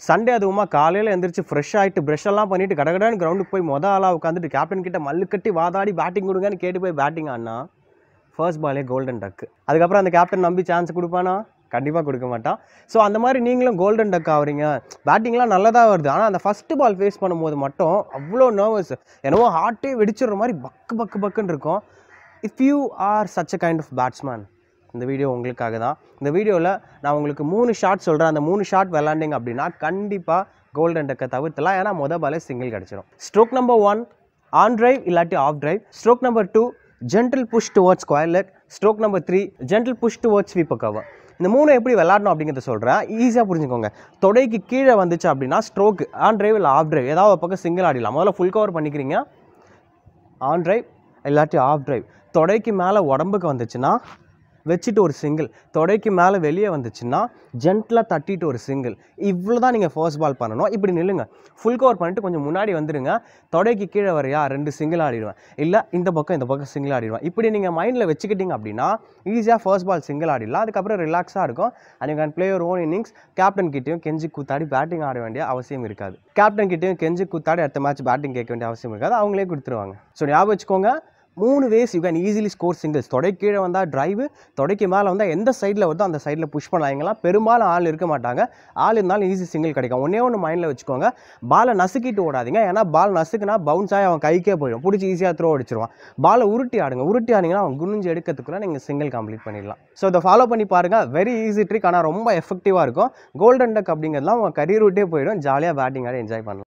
Sunday அதுவுமா காலையில் எந்திரிச்சு ஃப்ரெஷ் ஆகிட்டு ப்ரெஷ் எல்லாம் பண்ணிட்டு கடகடான்னு கிரவுண்டுக்கு போய் மொதல் ஆளாக உட்காந்துட்டு கேப்டன் கிட்ட மல்லு கட்டி வாதாடி பேட்டிங் கொடுங்கன்னு கேட்டு போய் பேட்டிங் ஆடினா ஃபர்ஸ்ட் பாலே கோல்டன் டக்கு அதுக்கப்புறம் அந்த கேப்டன் நம்பி சான்ஸ் கொடுப்பானா கண்டிப்பாக கொடுக்க மாட்டான் ஸோ அந்த மாதிரி நீங்களும் கோல்டன் டக் ஆகுறீங்க பேட்டிங்லாம் நல்லதாக வருது ஆனால் அந்த ஃபஸ்ட்டு பால் ஃபேஸ் பண்ணும்போது மட்டும் அவ்வளோ நர்வஸ் என்னவோ ஹார்ட்டே வெடிச்சிடுற மாதிரி பக்கு பக்கு பக்குன்னு இருக்கும் if you are such a kind of batsman இந்த வீடியோ உங்களுக்காக தான் இந்த வீடியோவில் நான் உங்களுக்கு மூணு ஷாட் சொல்கிறேன் அந்த மூணு ஷாட் விளாண்டிங்க அப்படின்னா கண்டிப்பாக கோல்டன் டக்கை தவிர்த்தலாம் ஏன்னா மொதல் பாலே சிங்கிள் கிடச்சிரும் stroke number one on drive இல்லாட்டி off drive stroke number two gentle push towards square leg stroke number three gentle push towards sweeper cover இந்த மூணு எப்படி விளாடணும் அப்படிங்கிறத சொல்கிறேன் ஈஸியாக புரிஞ்சுக்கோங்க தொடைக்கு கீழே வந்துச்சு அப்படின்னா ஸ்ட்ரோக் ஆன் டிரைவ் இல்லை ஆஃப் டிரைவ் ஏதாவது ஒரு பக்கம் சிங்கிள் ஆடிடலாம் முதல்ல ஃபுல் கவர் பண்ணிக்கிறீங்க ஆன் டிரைவ் இல்லாட்டி ஆஃப் டிரைவ் தொடைக்கு மேலே உடம்புக்கு வந்துச்சுன்னா வச்சுட்டு ஒரு சிங்கிள் தொடைக்கு மேலே வெளியே வந்துச்சுன்னா ஜென்டலாக தட்டிட்டு ஒரு சிங்கிள் இவ்வளோ தான் நீங்கள் ஃபர்ஸ்ட் பால் பண்ணணும் இப்படி நில்லுங்க ஃபுல் கவர் பண்ணிட்டு கொஞ்சம் முன்னாடி வந்துடுங்க தொடைக்கு கீழே வரையா ரெண்டு சிங்கிள் ஆடிடுவேன் இல்லை இந்த பக்கம் இந்த பக்கம் சிங்கிள் ஆடிடுவேன் இப்படி நீங்கள் மைண்டில் வச்சுக்கிட்டீங்க அப்படின்னா ஈஸியாக ஃபர்ஸ்ட் பால் சிங்கிள் ஆடிடலாம் அதுக்கப்புறம் ரிலாக்ஸாக இருக்கும் and you can play your own innings captain கிட்டேயும் கெஞ்சி கூத்தாடி பேட்டிங் ஆட வேண்டிய அவசியம் இருக்காது கேப்டன் கிட்டேயும் கெஞ்சி கூத்தாடி அடுத்த மேட்ச் பேட்டிங் கேட்க வேண்டிய அவசியம் இருக்காது அவங்களே கொடுத்துருவாங்க ஸோ ஞாபகம் வச்சுக்கோங்க மூணு ways you can easily score singles தொடை கீழே வந்தால் டிரைவு தொடைக்கு மேலே வந்தால் எந்த சைடில் வருதோ அந்த சைடில் புஷ் பண்ணலாம் இங்கெல்லாம் பெரும்பாலும் ஆள் இருக்க மாட்டாங்க ஆள் இருந்தாலும் ஈஸி சிங்கிள் கிடைக்கும் ஒன்றே ஒன்று மைண்டில் வச்சுக்கோங்க பாலை நசுக்கிட்டு ஓடாதீங்க ஏன்னா பால் நசுக்குனா பவுன்ஸ் ஆகி அவன் கைக்கே போயிடும் பிடிச்சி ஈஸியாக த்ரோ அடிச்சிருவான் பாலை உருட்டி ஆடுங்க உருட்டி ஆடிங்கன்னா அவன் குனிஞ்சு எடுக்கிறதுக்குள்ள நீங்கள் சிங்கிள் கம்ப்ளீட் பண்ணிடலாம் ஸோ இதை ஃபாலோ பண்ணி பாருங்கள் வெரி ஈஸி ட்ரிக் ஆனால் ரொம்ப எஃபெக்டிவாக இருக்கும் கோல்டன் டக் அப்படிங்கிறதுலாம் உங்கள் கரியர் விட்டே போயிடும் ஜாலியாக பேட்டிங் ஆடி என்ஜாய் பண்ணலாம்